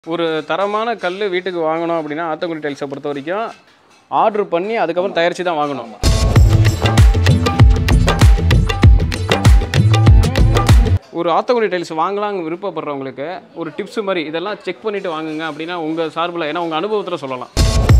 ஒரு தரமான கல் வீட்டுக்கு வாங்கணும் அப்படின்னா ஆத்தங்குடி டைல்ஸை பொறுத்த வரைக்கும் ஆர்டர் பண்ணி அதுக்கப்புறம் தயாரித்து தான் வாங்கணும் ஒரு ஆத்தங்குடி டைல்ஸ் வாங்கலாங்க விருப்பப்படுறவங்களுக்கு ஒரு டிப்ஸ் மாதிரி இதெல்லாம் செக் பண்ணிவிட்டு வாங்குங்க அப்படின்னா உங்கள் சார்பில் ஏன்னா உங்கள் அனுபவத்தில் சொல்லலாம்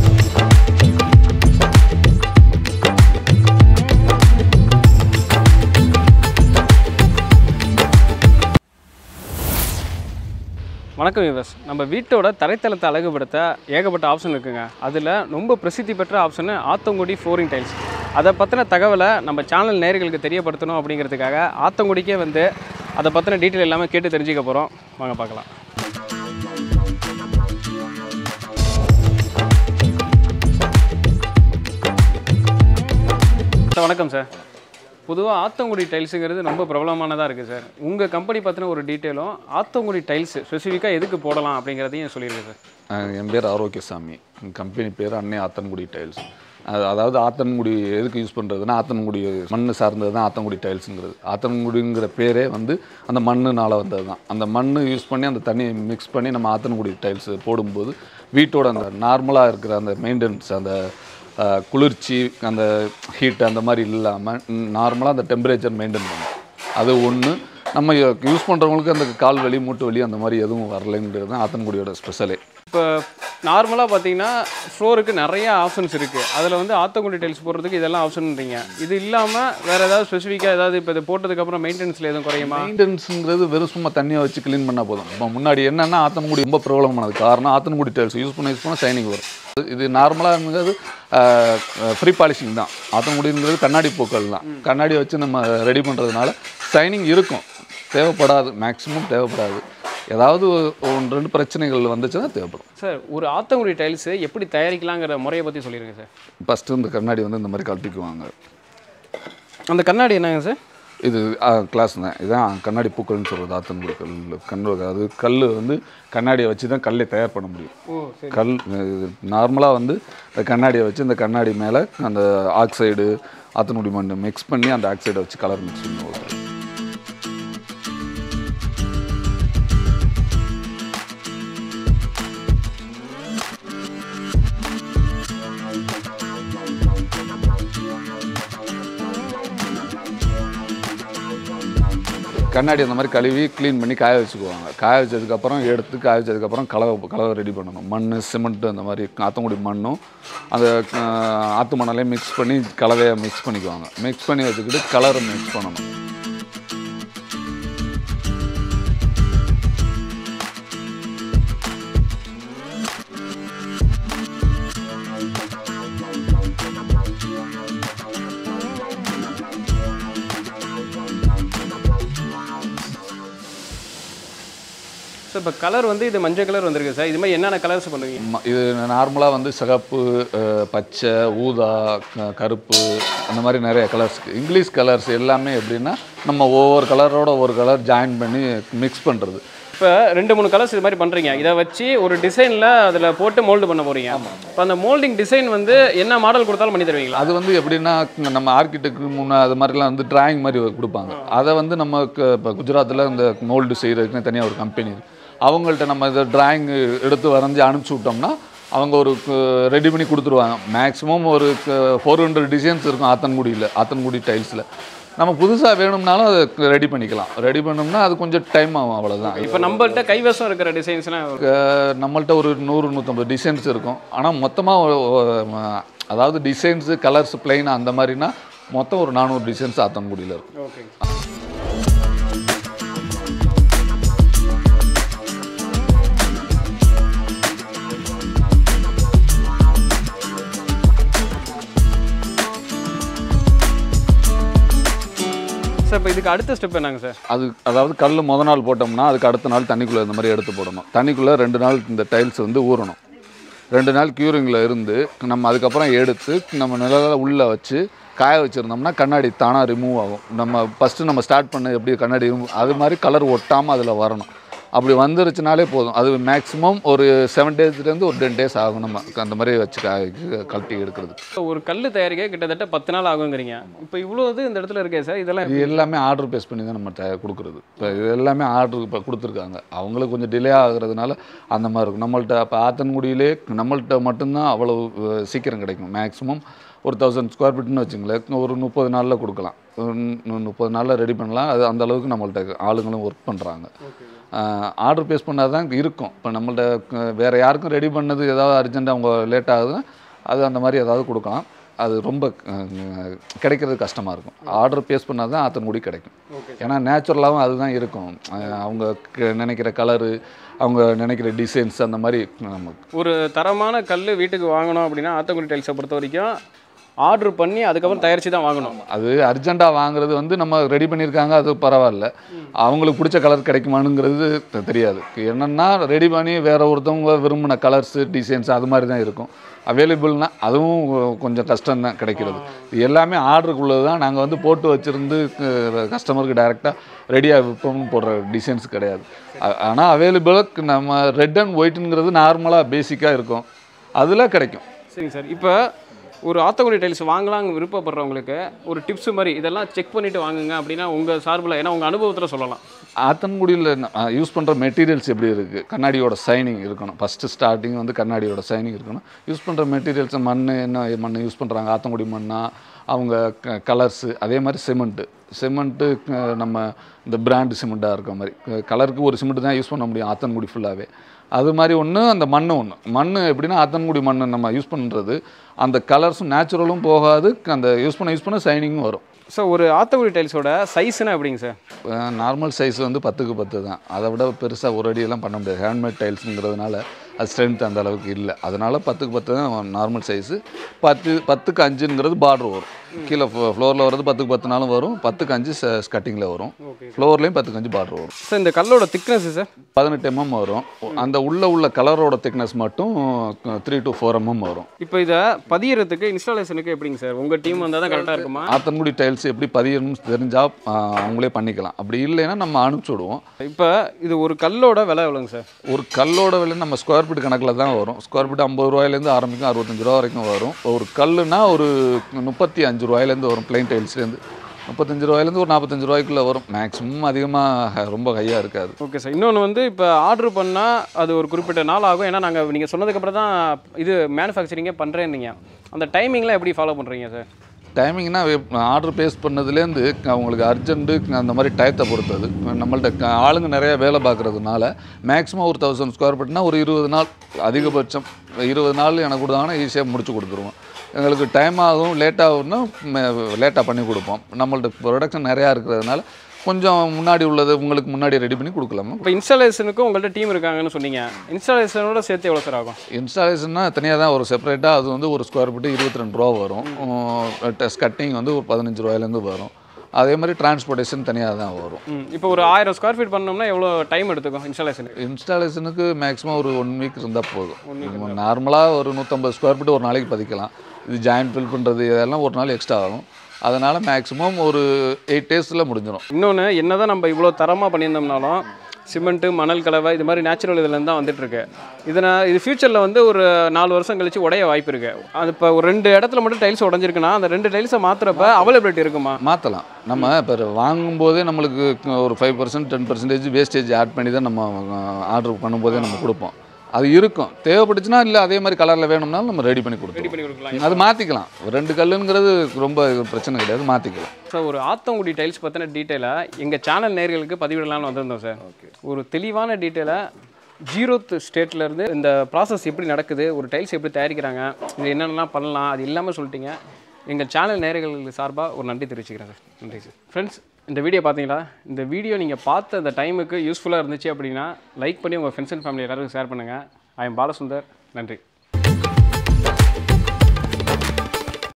வணக்கம் விவஸ் நம்ம வீட்டோட தரைத்தளத்தை அழகுபடுத்த ஏகப்பட்ட ஆப்ஷன் இருக்குங்க அதில் ரொம்ப பிரசித்தி பெற்ற ஆப்ஷனு ஆத்தங்குடி ஃப்ளோரிங் டைல்ஸ் அதை பற்றின தகவலை நம்ம சேனல் நேயர்களுக்கு தெரியப்படுத்தணும் அப்படிங்கிறதுக்காக ஆத்தங்குடிக்கே வந்து அதை பற்றின டீட்டெயில் எல்லாமே கேட்டு தெரிஞ்சுக்க போகிறோம் வாங்க பார்க்கலாம் சார் வணக்கம் சார் பொதுவாக ஆத்தங்குடி டைல்ஸுங்கிறது ரொம்ப பிரபலமானதாக இருக்குது சார் உங்கள் கம்பெனி பற்றின ஒரு டீட்டெயிலும் ஆத்தங்குடி டைல்ஸ் ஸ்பெசிஃபிக்காக எதுக்கு போடலாம் அப்படிங்கிறதையும் சொல்லிடுங்க சார் அஹ் என் பேர் ஆரோக்கியசாமி என் கம்பெனி பேர் அன்னை ஆத்தன்குடி டைல்ஸ் அது அதாவது ஆத்தன்குடி எதுக்கு யூஸ் பண்ணுறதுன்னா ஆத்தன்குடி மண் சார்ந்தது தான் ஆத்தன்குடி டைல்ஸுங்கிறது ஆத்தன்குடிங்கிற பேரே வந்து அந்த மண்ணுனால வந்தது தான் அந்த மண் யூஸ் பண்ணி அந்த தண்ணியை மிக்ஸ் பண்ணி நம்ம ஆத்தன்குடி டைல்ஸ் போடும்போது வீட்டோட அந்த நார்மலாக இருக்கிற அந்த மெயின்டெனன்ஸ் அந்த அஹ், குளிர்ச்சி அந்த ஹீட் அந்த மாதிரி இல்லாமல் நார்மலாக அந்த டெம்பரேச்சர் மெயின்டைன் பண்ணும் அது ஒன்று நம்ம யூஸ் பண்ணுறவங்களுக்கு அந்த கால் வலி மூட்டு வலி அந்த மாதிரி எதுவும் வரலைங்கிறது தான் ஆத்தன்குடியோட ஸ்பெஷலே இப்போ நார்மலாக பார்த்தீங்கன்னா ஃப்ளோருக்கு நிறைய ஆப்ஷன்ஸ் இருக்குது அதில் வந்து ஆத்தங்குடி டைல்ஸ் போடுறதுக்கு இதெல்லாம் ஆப்ஷன்ன்றீங்க இது இல்லாமல் வேறு ஏதாவது ஸ்பெசிஃபிக்காக ஏதாவது இப்போ இது போட்டதுக்கப்புறம் மெயின்டெனன்ஸில் எதுவும் குறையுமா மெயின்டெனன்ஸுங்கிறது வெறும் சும்மா தண்ணியை வச்சு க்ளீன் பண்ணால் போதும் இப்போ முன்னாடி என்னன்னா ஆத்தன்குடி ரொம்ப பிரபலமானது காரணம் ஆத்தன்குடி டைல்ஸ் யூஸ் பண்ண யூஸ் பண்ண ஷைனிங் வரும் இது நார்மலாக இருந்தது ஃப்ரீ பாலிஷிங் தான் ஆத்தன்குடிங்கிறது கண்ணாடி பூக்கள் தான் கண்ணாடி வச்சு நம்ம ரெடி பண்ணுறதுனால ஷைனிங் இருக்கும் தேவைப்படாது மேக்ஸிமம் தேவைப்படாது ஏதாவது ஒன்று ரெண்டு பிரச்சனைகள் வந்துச்சுன்னா தேவைப்படும் சார் ஒரு ஆத்தங்குடி டைல்ஸு எப்படி தயாரிக்கலாங்கிற முறையை பற்றி சொல்லிடுங்க சார் ஃபஸ்ட்டு இந்த கண்ணாடி வந்து இந்த மாதிரி கழட்டிக்குவாங்க அந்த கண்ணாடி என்னங்க சார் இது கிளாஸ் தான் இதான் கண்ணாடி பூக்கள்னு சொல்கிறது ஆத்தன்குடி கல் கண்ணு அது கல் வந்து கண்ணாடியை வச்சு தான் கல்லை தயார் பண்ண முடியும் ஓ சரி கல் நார்மலாக வந்து இந்த கண்ணாடியை வச்சு இந்த கண்ணாடி மேலே அந்த ஆக்சைடு ஆத்தனுடி மண் மிக்ஸ் பண்ணி அந்த ஆக்சைடை வச்சு கலர் மிக்ஸ் பண்ணுவோம் கண்ணாடி அந்த மாதிரி கழுவி க்ளீன் பண்ணி காய வச்சுக்குவாங்க காய வச்சதுக்கப்புறம் எடுத்து காய வச்சதுக்கப்புறம் கலவை கலவை ரெடி பண்ணணும் மண் சிமெண்ட் அந்த மாதிரி ஆத்தங்குடி மண்ணும் அந்த அஹ், ஆத்து மணலையும் மிக்ஸ் பண்ணி கலவையை மிக்ஸ் பண்ணிக்குவாங்க மிக்ஸ் பண்ணி வச்சுக்கிட்டு கலரை மிக்ஸ் பண்ணணும் சார் இப்போ கலர் வந்து இது மஞ்சள் கலர் வந்திருக்கு சார் இது மாதிரி என்னென்ன கலர்ஸ் பண்ணுவீங்க ம- இது நார்மலாக வந்து சிகப்பு அஹ், பச்சை ஊதா க- கருப்பு அந்த மாதிரி நிறைய கலர்ஸ் இங்கிலீஷ் கலர்ஸ் எல்லாமே எப்படின்னா நம்ம ஒவ்வொரு கலரோட ஒரு கலர் ஜாயின் பண்ணி மிக்ஸ் பண்ணுறது இப்போ ரெண்டு மூணு கலர்ஸ் இது மாதிரி பண்ணுறீங்க இதை வச்சு ஒரு டிசைனில் அதில் போட்டு மோல்டு பண்ண போகிறீங்க இப்போ அந்த மோல்டிங் டிசைன் வந்து என்ன மாடல் கொடுத்தாலும் பண்ணி தருவீங்களா அது வந்து எப்படின்னா நம்ம ஆர்கிடெக்ட் முன்னே அது மாதிரிலாம் வந்து டிராயிங் மாதிரி கொடுப்பாங்க அதை வந்து நம்ம இப்போ குஜராத்தில் இந்த மோல்டு செய்கிறதுக்குன்னு தனியாக ஒரு கம்பெனி இருக்கு அவங்கள்ட்ட நம்ம இதை டிராயிங் எடுத்து வரைஞ்சி அனுப்பிச்சி விட்டோம்னா அவங்க ஒரு ரெடி பண்ணி கொடுத்துருவாங்க மேக்ஸிமம் ஒரு ஃபோர் ஹண்ட்ரட் டிசைன்ஸ் இருக்கும் ஆத்தன்குடியில் ஆத்தன்குடி டைல்ஸில் நம்ம புதுசாக வேணும்னாலும் அதை ரெடி பண்ணிக்கலாம் ரெடி பண்ணோம்னா அது கொஞ்சம் டைம் ஆகும் அவ்வளோதான் இப்போ நம்மள்ட்ட கைவசம் இருக்கிற டிசைன்ஸ்லாம் அஹ் நம்மள்ட்ட ஒரு நூறு நூற்றம்பது டிசைன்ஸ் இருக்கும் ஆனால் மொத்தமாக அதாவது டிசைன்ஸு கலர்ஸ் பிளைன் அந்த மாதிரினா மொத்தம் ஒரு நானூறு டிசைன்ஸ் ஆத்தன்குடியில் இருக்கும் ஓகே சார் இப்போ இதுக்கு அடுத்த ஸ்டெப் என்னங்க சார் அது அதாவது கல் முத நாள் போட்டோம்னா அதுக்கு அடுத்த நாள் தண்ணிக்குள்ளே இந்த மாதிரி எடுத்து போடணும் தண்ணிக்குள்ளே ரெண்டு நாள் இந்த டைல்ஸ் வந்து ஊறணும் ரெண்டு நாள் க்யூரிங்கில் இருந்து நம்ம அதுக்கப்புறம் எடுத்து நம்ம நிழல உள்ளே வச்சு காய வச்சுருந்தோம்னா கண்ணாடி தானாக ரிமூவ் ஆகும் நம்ம ஃபஸ்ட்டு நம்ம ஸ்டார்ட் பண்ண எப்படி கண்ணாடி remove- அது மாதிரி கலர் ஒட்டாமல் அதில் வரணும் அப்படி வந்துருச்சுனாலே போதும் அது மேக்ஸிமம் ஒரு செவன் டேஸ்லேருந்து ஒரு டென் டேஸ் ஆகும் நம்ம அந்த மாதிரி வச்சு க- கழட்டி எடுக்கிறது ஒரு கல் தயாரிக்க கிட்டத்தட்ட பத்து நாள் ஆகுங்கிறீங்க இப்போ இவ்வளோ இது இந்த இடத்துல இருக்கே சார் இதெல்லாம் இது எல்லாமே ஆர்டர் பேஸ் பண்ணி தான் நம்ம தயார் கொடுக்குறது இப்போ இது எல்லாமே ஆர்டர் இப்போ கொடுத்துருக்காங்க அவங்களுக்கு கொஞ்சம் டிலே ஆகுறதுனால அந்த மாதிரி இருக்கும் நம்மள்ட்ட அப்போ ஆத்தன்குடியிலே நம்மள்ட்ட மட்டும்தான் அவ்வளவு அஹ், சீக்கிரம் கிடைக்கும் மேக்ஸிமம் ஒரு தௌசண்ட் ஸ்கொயர் ஃபீட்னு வச்சுங்களேன் ஒரு முப்பது நாளில் கொடுக்கலாம் ஒரு நு- முப்பது நாளில் ரெடி பண்ணலாம் அது அந்த அளவுக்கு நம்மள்ட்ட ஆளுங்களும் ஒர்க் பண்ணுறாங்க ஆர்டர் பேஸ் பண்ணால் தான் இருக்கும் இப்போ நம்மள்ட்ட அஹ், வேறு யாருக்கும் ரெடி பண்ணது ஏதாவது அர்ஜென்ட் அவங்க லேட் ஆகுதுன்னா அது அந்த மாதிரி ஏதாவது கொடுக்கலாம் அது ரொம்ப அஹ், கிடைக்கிறது கஷ்டமாக இருக்கும் ஆர்டர் பேஸ் பண்ணால் தான் ஆத்தன்குடி கிடைக்கும் ஏன்னா நேச்சுரலாகவும் அதுதான் இருக்கும் அஹ், அவங்க க- நினைக்கிற கலரு அவங்க நினைக்கிற டிசைன்ஸ் அந்த மாதிரி நமக்கு ஒரு தரமான கல் வீட்டுக்கு வாங்கணும் அப்படின்னா ஆத்தங்குடி டைல்ஸை பொறுத்த வரைக்கும் ஆர்டர் பண்ணி அதுக்கப்புறம் தயாரித்து தான் வாங்கணும் அது அர்ஜென்ட்டாக வாங்குறது வந்து நம்ம ரெடி பண்ணியிருக்காங்க அது பரவாயில்ல அவங்களுக்கு பிடிச்ச கலர் கிடைக்குமானுங்கிறது தெ- தெரியாது என்னென்னா ரெடி பண்ணி வேற ஒருத்தவங்க விரும்பின கலர்ஸு டிசைன்ஸ் அது மாதிரி தான் இருக்கும் அவைலபிள்னா அதுவும் கொஞ்சம் கஷ்டம் தான் கிடைக்கிறது இது எல்லாமே ஆர்டருக்குள்ளது தான் நாங்கள் வந்து போட்டு வச்சுருந்து கஸ்டமருக்கு டைரெக்டாக ரெடியாக விற்போம்னு போடுற டிசைன்ஸ் கிடையாது ஆனால் அவைலபிளுக்கு நம்ம ரெட் அண்ட் ஒயிட்டுங்கிறது நார்மலாக பேசிக்காக இருக்கும் அதில் கிடைக்கும் சரிங்க சார் இப்போ ஒரு ஆத்தங்குடி டைல்ஸ் வாங்கலாங்க விருப்பப்படுறவங்களுக்கு ஒரு டிப்ஸ் மாதிரி இதெல்லாம் செக் பண்ணிட்டு வாங்குங்க அப்படின்னா உங்கள் சார்பில் ஏன்னா உங்கள் அனுபவத்தில் சொல்லலாம் ஆத்தன்குடியில் யூஸ் பண்ணுற மெட்டீரியல்ஸ் எப்படி இருக்குது கண்ணாடியோட சைனிங் இருக்கணும் ஃபஸ்ட்டு ஸ்டார்டிங் வந்து கண்ணாடியோட சைனிங் இருக்கணும் யூஸ் பண்ணுற மெட்டீரியல்ஸ் மண் என்ன மண் யூஸ் பண்ணுறாங்க ஆத்தங்குடி மண்ணா அவங்க க கலர்ஸு அதே மாதிரி சிமெண்ட்டு சிமெண்ட்டு நம்ம இந்த பிராண்டு சிமெண்ட்டாக இருக்க மாதிரி கலருக்கு ஒரு சிமெண்ட் தான் யூஸ் பண்ண முடியும் ஆத்தன்குடி ஃபுல்லாகவே அது மாதிரி ஒன்று அந்த மண் ஒன்று மண் எப்படின்னா ஆத்தன்குடி மண் நம்ம யூஸ் பண்ணுறது அந்த கலர்ஸும் நேச்சுரலும் போகாது அந்த யூஸ் பண்ண யூஸ் பண்ண சைனிங்கும் வரும் ஸோ ஒரு ஆத்தங்குடி டைல்ஸோட சைஸ்னா எப்படிங்க சார் நார்மல் சைஸ் வந்து பத்துக்கு பத்து தான் அதை விட பெருசாக ஒரு அடியெல்லாம் பண்ண முடியாது ஹேண்ட்மேட் டைல்ஸுங்கிறதுனால அது ஸ்ட்ரென்த் அந்த அளவுக்கு இல்லை அதனால பத்துக்கு பத்து தான் நார்மல் சைஸு பத்து பத்துக்கு அஞ்சுங்கிறது பார்டர் வரும் கீழே ஃப்ளோரில் வர்றது பத்துக்கு பத்து நாளும் வரும் பத்துக்கு அஞ்சு ஸ்கட்டிங்கில் வரும் ஓகே ஃப்ளோர்லேயும் பத்துக்கு அஞ்சு பார்டர் வரும் சார் இந்த கல்லோட திக்னஸ் சார் பதினெட்டு எம்எம் வரும் அந்த உள்ள உள்ள கலரோட திக்னஸ் மட்டும் த்ரீ டு ஃபோர் எம்எம் வரும் இப்போ இதை பதியறதுக்கு இன்ஸ்டாலேஷனுக்கு எப்படிங்க சார் உங்கள் டீம் வந்தால் தான் கரெக்டாக இருக்குமா ஆத்தன்குடி டைல்ஸ் எப்படி பதியணும்னு தெரிஞ்சால் அவங்களே பண்ணிக்கலாம் அப்படி இல்லைன்னா நம்ம அனுப்பிச்சி விடுவோம் இப்போ இது ஒரு கல்லோட விலை எவ்வளோங்க சார் ஒரு கல்லோட விலை நம்ம ஸ்கொயர் ஃபீட் கணக்கில் தான் வரும் ஸ்கொயர் ஃபீட் ஐம்பது ரூபாயிலேருந்து ஆரம்பிக்கும் அறுபத்தஞ்சு ரூபா வரைக்கும் வரும் ஒரு கல்லுனா ஒரு முப்பத்தி அஞ்சு ரூபாயிலேருந்து வரும் பிளைன் டைல்ஸ்லேருந்து முப்பத்தஞ்சு ரூபாயிலேருந்து ஒரு நாற்பத்தஞ்சு ரூபாய்க்குள்ளே வரும் மேக்ஸிமம் அதிகமாக ரொம்ப ஹையாக இருக்காது ஓகே சார் இன்னொன்று வந்து இப்போ ஆர்டர் பண்ணால் அது ஒரு குறிப்பிட்ட நாள் ஆகும் ஏன்னா நாங்கள் நீங்கள் சொன்னதுக்கப்புறம் தான் இது மேனுஃபேக்சரிங்கே பண்ணுறேன்னீங்க அந்த டைமிங்லாம் எப்படி ஃபாலோ பண்ணுறீங்க சார் டைமிங்னா ஆர்டர் பேஸ் பண்ணதுலேருந்து அவங்களுக்கு அர்ஜென்ட்டு அந்த மாதிரி டயத்தை பொறுத்தது நம்மள்ட்ட க- ஆளுங்க நிறைய வேலை பார்க்குறதுனால மேக்ஸிமம் ஒரு தௌசண்ட் ஸ்கொயர் ஃபீட்னா ஒரு இருபது நாள் அதிகபட்சம் இருபது நாள் எனக்கு கொடுத்தாங்கன்னா ஈஸியாக முடிச்சு கொடுத்துருவோம் எங்களுக்கு டைம் ஆகும் லேட் ஆகும்னா லேட்டாக பண்ணி கொடுப்போம் நம்மள்ட்ட ப்ரொடக்ஷன் நிறையா இருக்கிறதுனால கொஞ்சம் முன்னாடி உள்ளது உங்களுக்கு முன்னாடி ரெடி பண்ணி கொடுக்கலாமா இப்போ இன்ஸ்டாலேஷனுக்கும் உங்கள்கிட்ட டீம் இருக்காங்கன்னு சொன்னீங்க இன்ஸ்டாலேஷனோட சேர்த்து எவ்வளோ சார் ஆகும் இன்ஸ்டாலேஷன்னா தனியாக தான் ஒரு செப்பரேட்டாக அது வந்து ஒரு ஸ்கொயர் ஃபீட்டு இருபத்தி ரெண்டு ரூபா வரும் டெஸ்ட் கட்டிங் வந்து ஒரு பதினஞ்சு ரூபாயிலேருந்து வரும் அதே மாதிரி டிரான்ஸ்போர்ட்டேஷன் தனியாக தான் வரும் ம் இப்போ ஒரு ஆயிரம் ஸ்கொயர் ஃபீட் பண்ணோம்னா எவ்வளோ டைம் எடுத்துக்கும் இன்ஸ்டாலேஷனுக்கு இன்ஸ்டாலேஷனுக்கு மேக்ஸிமம் ஒரு ஒன் வீக் இருந்தால் போதும் நார்மலாக ஒரு நூற்றம்பது ஸ்கொயர் ஃபீட் ஒரு நாளைக்கு பதிக்கலாம் இது ஜாயின்ட் ஃபில் பண்ணுறது இதெல்லாம் ஒரு நாள் எக்ஸ்ட்ரா ஆகும் அதனால் மேக்ஸிமம் ஒரு எயிட் டேஸில் முடிஞ்சிடும் இன்னொன்று என்ன தான் நம்ம இவ்வளோ தரமாக பண்ணியிருந்தோம்னாலும் சிமெண்ட்டு மணல் கலவை இது மாதிரி நேச்சுரல் இதுலேருந்து தான் வந்துட்டு இருக்கு இதனை இது ஃபியூச்சரில் வந்து ஒரு நாலு வருஷம் கழிச்சு உடைய வாய்ப்பு இருக்கு அது இப்போ ஒரு ரெண்டு இடத்துல மட்டும் டைல்ஸ் உடஞ்சிருக்குன்னா அந்த ரெண்டு டைல்ஸை மாற்றுறப்ப அவைலபிலிட்டி இருக்குமா மாற்றலாம் நம்ம இப்போ வாங்கும்போதே நம்மளுக்கு ஒரு five percent ten percentage wastage add பண்ணி தான் நம்ம ஆர்டர் பண்ணும்போதே நம்ம கொடுப்போம் அது இருக்கும் தேவைப்பட்டுச்சுன்னா இல்லை அதே மாதிரி கலரில் வேணும்னாலும் நம்ம ரெடி பண்ணி ரெடி கொடுப்போம் பண்ணி கொடுக்கலாம் அது மாற்றிக்கலாம் ரெண்டு கல்லுங்கிறது ரொம்ப பிரச்சனை கிடையாது மாற்றிக்கலாம் சார் ஒரு ஆத்தங்குடி டைல்ஸ் பற்றின டீட்டெயிலாக எங்கள் சேனல் நேர்களுக்கு பதிவிடலாம்னு வந்திருந்தோம் சார் ஒரு தெளிவான டீட்டெயிலாக ஜீரோத் ஸ்டேட்லேருந்து இந்த ப்ராசஸ் எப்படி நடக்குது ஒரு டைல்ஸ் எப்படி தயாரிக்கிறாங்க இது என்னென்னலாம் பண்ணலாம் அது இல்லாமல் சொல்லிட்டீங்க எங்கள் சேனல் நேயர்களுக்கு சார்பாக ஒரு நன்றி தெரிவிச்சுக்கிறேன் சார் நன்றி சார் ஃப்ரெண்ட்ஸ் இந்த வீடியோ பார்த்தீங்களா இந்த வீடியோ நீங்கள் பார்த்த அந்த டைமுக்கு யூஸ்ஃபுல்லாக இருந்துச்சு அப்படின்னா லைக் பண்ணி உங்கள் ஃப்ரெண்ட்ஸ் அண்ட் ஃபேமிலி எல்லாருக்கும் ஷேர் பண்ணுங்கள் ஐ எம் பாலசுந்தர் நன்றி